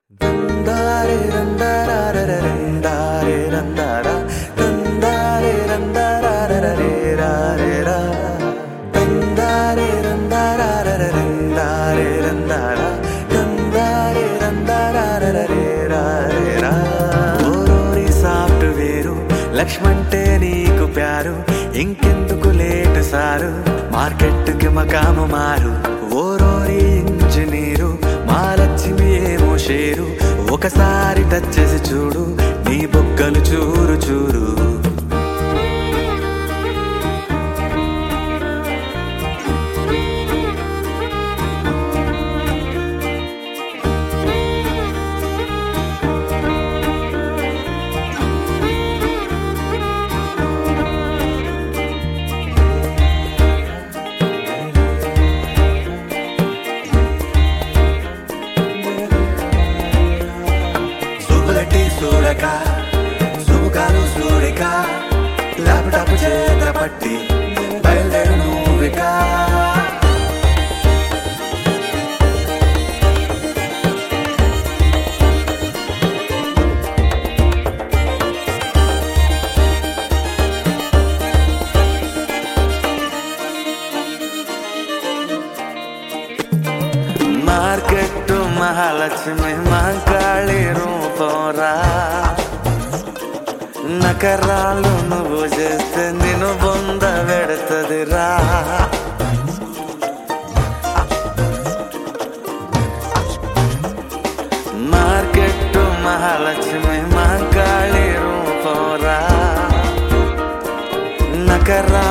దందారే దందారారరే దారే దందారా దందారే దందారారరే రారే రా దందారే దందారారరే దారే దందారా దందారే దందారారరే రారే రా ఓరోరి సాఫ్ట్వేరు లక్ష్మంటే నీకు ప్యారు ఇంకెందుకు లేటు సారు మార్కెట్కి మకాము మారు ఓరోరి ఇంజనీరు మా లక్ష్మి ఏమో షేరు ఒకసారి టచ్ చేసి చూడు నీ బొగ్గలు చూరు చూరు సుబులటి సూరక సుముఖాలు సూరిక ల్యాప్టాప్ చేత పట్టి బయలుదేరు నువ్వికా మార్కెట్ మహాలక్ష్మి మాంకాళి రూపంరా నకరాలు నువ్వు చేస్తే నేను బొంద పెడుతుందిరా మార్కెట్ మహాలక్ష్మి మాంకాళి రూపంరా నకరా